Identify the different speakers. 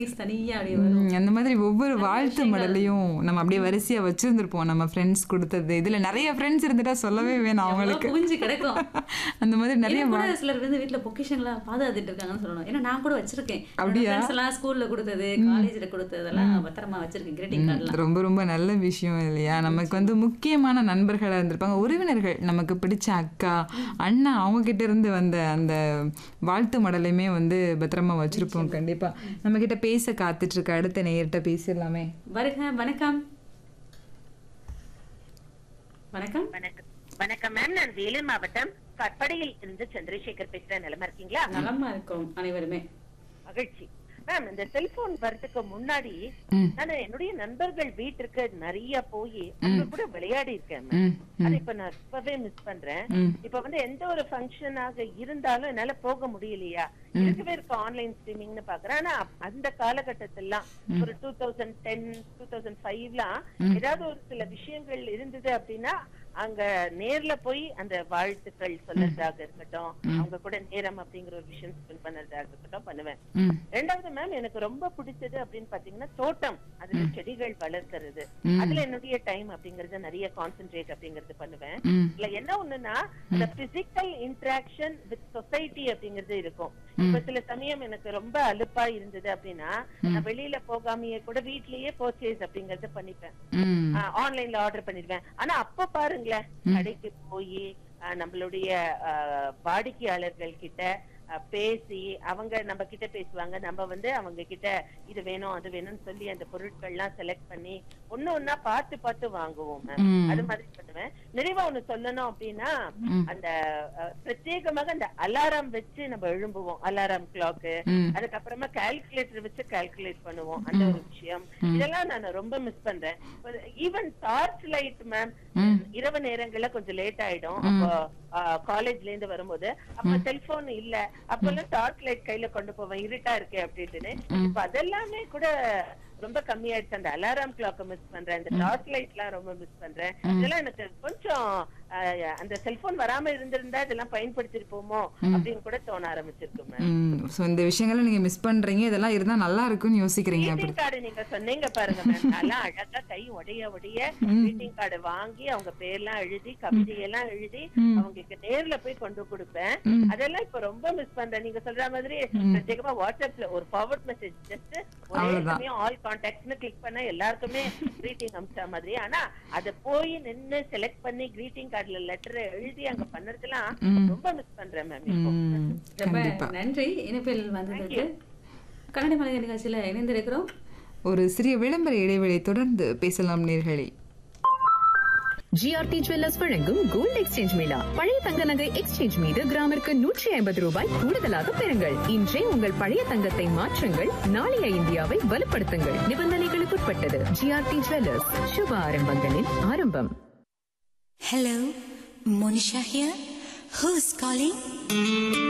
Speaker 1: தனியா அப்படியே வரும்
Speaker 2: ம், அந்த மாதிரி ஒவ்வொரு வாழ்த்து மடலையும் நம்ம அப்படியே வரிசையா வச்சிருந்திருப்போம் நம்ம ஃப்ரெண்ட்ஸ் கொடுத்தது இதுல நிறைய ஃப்ரெண்ட்ஸ் இருந்துட்டா சொல்லவே வேணாம் அவங்களுக்கு
Speaker 1: எவ்வளவு குவிஞ்சு கிடக்கும்
Speaker 2: அந்த மாதிரி நிறைய
Speaker 1: எனக்கு
Speaker 2: வா-
Speaker 1: கூட சிலர் வந்து வீட்ல பொக்கிஷன்லாம் பாதுகாத்துட்டு இருக்காங்கன்னு சொல்லணும் ஏன்னா நான் கூட வச்சிருக்கேன்
Speaker 2: அப்படியா?
Speaker 1: ஃப்ரெண்ட்ஸ் எல்லாம் ஸ்கூல்ல கொடுத்தது காலேஜ்ல கொடுத்ததெல்லாம் பத்திரமா வச்சிருக்கேன் கிரீட்டிங் கார்டுலாம்
Speaker 2: ரொம்ப ரொம்ப நல்ல விஷயம் இல்லையா நமக்கு வந்து முக்கியமான நண்பர்களா இருந்திருப்பாங்க உறவினர்கள் நமக்கு பிடிச்ச அக்கா அண்ணா அவங்க கிட்ட இருந்து வந்த அந்த வாழ்த்து மடலையுமே வந்து பத்திரமா வச்சிருப்போம் கண்டிப்பா நம்ம கிட்ட பேச காத்துட்டு இருக்க அடுத்த நேயர்கிட்ட பேசிடலாமே
Speaker 1: வருக வணக்கம் வணக்கம்
Speaker 3: வணக்கம் வணக்கம் மேம் நான் வேலூர் மாவட்டம் கட்படையில் இருந்து சந்திரசேகர் பேசுறேன் நிலமா இருக்கீங்களா
Speaker 1: நலமா இருக்கோம் அனைவருமே
Speaker 3: மகிழ்ச்சி மேம் இந்த செல்போன் வரதுக்கு முன்னாடி
Speaker 2: ம்.
Speaker 3: நான் என்னுடைய நண்பர்கள் வீட்டிற்கு நிறைய போய் அவங்க கூட விளையாடி இருக்கேன் மேம்
Speaker 2: ம்,
Speaker 3: அது இப்ப நான் இப்பவே மிஸ் பண்றேன்
Speaker 2: ம்.
Speaker 3: இப்ப வந்து எந்த ஒரு ஃபங்க்ஷனாக இருந்தாலும் என்னால போக முடியலையா இருக்கவே இருக்க ஆன்லைன் ஸ்ட்ரீமிங்னு பாக்குறேன் ஆனா அந்த காலகட்டத்திலாம் ஒரு two thousand ten two thousand ஃபைவ்லாம் ஏதாவது ஒரு சில விஷயங்கள் இருந்தது அப்படின்னா அங்க நேர்ல போய் அந்த வாழ்த்துக்கள் சொல்றதாக இருக்கட்டும் அவங்க கூட நேரம் அப்படிங்கிற ஒரு விஷயம் ஸ்பெண்ட் பண்றதாக இருக்கட்டும் பண்ணுவேன்
Speaker 2: ம்,
Speaker 3: ரெண்டாவது மேம் எனக்கு ரொம்ப பிடிச்சது அப்படின்னு பாத்தீங்கன்னா தோட்டம் அதுல செடிகள் வளர்க்கறது அதுல என்னுடைய டைம் அப்படிங்கறது நிறைய கான்சென்ட்ரேட் அப்படிங்கறது பண்ணுவேன்
Speaker 2: ம்.
Speaker 3: இல்ல என்ன ஒண்ணுன்னா அந்த பிசிக்கல் இன்டராக்ஷன் வித் சொசைட்டி அப்படிங்கிறது இருக்கும் இப்ப சில சமயம் எனக்கு ரொம்ப அலுப்பா இருந்தது அப்படின்னா நான் வெளியில போகாமயே கூட வீட்லயே பர்ச்சேஸ் அப்படிங்கறது பண்ணிப்பேன்
Speaker 2: ம்.
Speaker 3: ஆன்லைன்ல ஆர்டர் பண்ணிடுவேன் ஆனா அப்ப பாருங்களேன் கடைக்கு போய் நம்மளுடைய ஆஹ், வாடிக்கையாளர்கள் கிட்ட ஆஹ், பேசி அவங்க நம்ம கிட்ட பேசுவாங்க நம்ம வந்து அவங்க கிட்ட இது வேணும் அது வேணும்னு சொல்லி அந்த பொருட்கள்லாம் செலக்ட் பண்ணி ஒண்ணு ஒண்ணா பார்த்து பார்த்து வாங்குவோம் மேம்
Speaker 2: ம்.
Speaker 3: அது மாதிரி பண்ணுவேன் நிறைவா ஒண்ணு சொல்லணும் அப்படின்னா அந்த ஆஹ், பிரத்யேகமாக அந்த அலாரம் வச்சு நம்ம எழும்புவோம் அலாரம் கிளாக்கு
Speaker 2: ம்.
Speaker 3: அதுக்கப்புறமா கால்குலேட்டர் வச்சு கால்குலேட் பண்ணுவோம் அந்த ஒரு விஷயம் இதெல்லாம் நான் ரொம்ப மிஸ் பண்றேன் ஈவன் டார்ச் லைட் மேம் இரவு நேரங்கள்ல கொஞ்சம் லேட் ஆயிடும் அப்போ காலேஜ்ல இருந்து வரும்போது அப்ப செல்போன் இல்ல அப்பெல்லாம் டார்ச் லைட் கையில கொண்டு போவேன் இருட்டா இருக்கே அப்படின்ட்டுன்னு இப்ப அதெல்லாமே கூட ரொம்ப கம்மியாயிடுச்சு அந்த அலாரம் கிளாக்க மிஸ் பண்றேன் இந்த டார்ச் லைட் எல்லாம் ரொம்ப மிஸ் பண்றேன் இதெல்லாம் எனக்கு கொஞ்சம் ஆஹ், அந்த செல்போன் வராம இருந்திருந்தா இதெல்லாம் பயன்படுத்திருப்போமோ அப்படின்னு கூட தோண ஆரம்பிச்சிருக்கு மேம்
Speaker 2: ம் ஸோ இந்த விஷயங்களை நீங்க மிஸ் பண்றீங்க இதெல்லாம் இருந்தா நல்லா இருக்கும்னு யோசிக்கிறீங்க அப்படி
Speaker 3: greeting card நீங்க சொன்னீங்க பாருங்க மேம் நல்லா அழகா கை உடைய உடைய greeting card வாங்கி அவங்க பேர்லாம் எழுதி கவிதையெல்லாம் எழுதி அவங்களுக்கு நேர்ல போய் கொண்டு கொடுப்பேன் அதெல்லாம் இப்ப ரொம்ப மிஸ் பண்றேன் நீங்க சொல்ற மாதிரி பிரத்யேகமா வாட்ஸ்அப்ல ஒரு ஃபார்வர்ட் மெசேஜ் ஜஸ்ட் ஒரே
Speaker 2: அவ்வளவுதான்.
Speaker 3: சமயம் ஆல் கான்டாக்ட்ஸ்னு கிளிக் பண்ண எல்லாருக்குமே greeting அமிச்ச மாதிரி ஆனா அத போய் நின்னு செலக்ட் பண்ணி greeting கார்டுல லெட்டர் எழுதி அங்க பண்ணறதெல்லாம் ரொம்ப மிஸ் பண்றேன் மேம் இப்போ
Speaker 2: ம்,
Speaker 1: ரொம்ப
Speaker 2: கண்டிப்பா
Speaker 1: நன்றி இணைப்பில் வந்ததுக்கு கன்னட மலை நிகழ்ச்சியில இணைந்திருக்கிறோம்
Speaker 2: ஒரு சிறிய விளம்பர இடைவெளி தொடர்ந்து பேசலாம் நேர்களே
Speaker 4: ஜிஆர்டி ஜுவல்லர்ஸ் வழங்கும் கோல்ட் எக்ஸ்சேஞ்ச் மேளா பழைய தங்க நகை எக்ஸ்சேஞ்ச் மீது கிராமிற்கு நூற்றி ஐம்பது ரூபாய் கூடுதலாக பெறுங்கள் இன்றே உங்கள் பழைய தங்கத்தை மாற்றுங்கள் நாளைய இந்தியாவை வலுப்படுத்துங்கள் நிபந்தனைகளுக்குட்பட்டது ஜிஆர்டி ஜுவல்லர்ஸ் சுப ஆரம்பங்களின் ஆரம்பம்
Speaker 5: Hello, Monisha here. Who's calling?